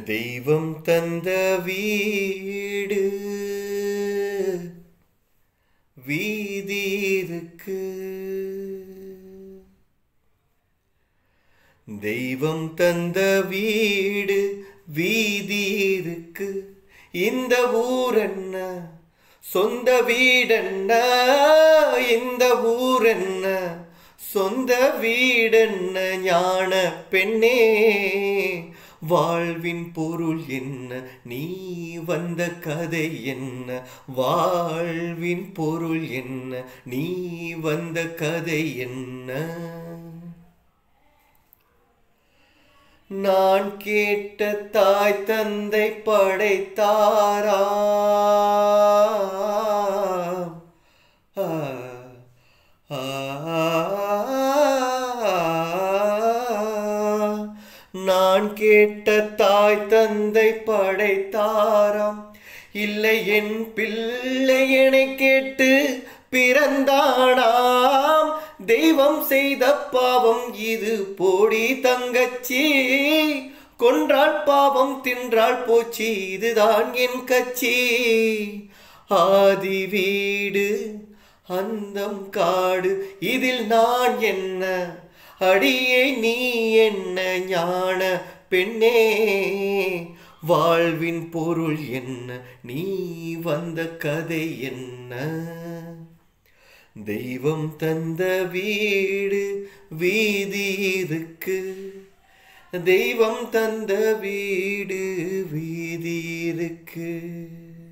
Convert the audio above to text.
தெய்வம் தந்த வீடு வீதி இருக்கு தெய்வம் தந்த வீடு வீதி இருக்கு இந்த ஊரென்ன சொந்த வீடென்ன இந்த ஊரென்ன சொந்த வீடென்ன ஞான பெண்ணே வாழ்வின் பொருள் என்ன நீ வந்த கதை என்ன வாழ்வின் பொருள் என்ன நீ வந்த கதை என்ன நான் கேட்ட தாய் தந்தை படைத்தாரா ஆ, ஆ, நான் கேட்ட தாய் தந்தை படைத்தாராம் இல்லை என் பிள்ளை என்னை கேட்டு பிறந்தானாம் தெய்வம் செய்த பாவம் இது போடி தங்கச்சி கொன்றாள் பாவம் தின்றாள் போச்சு இதுதான் என் கட்சி ஆதி வீடு அந்தம் காடு இதில் நான் என்ன அடியே நீ என்ன ஞான பெண்ணே வாழ்வின் பொருள் என்ன நீ வந்த கதை என்ன தெய்வம் தந்த வீடு வீதி இருக்கு தெய்வம் தந்த வீடு வீதி இருக்கு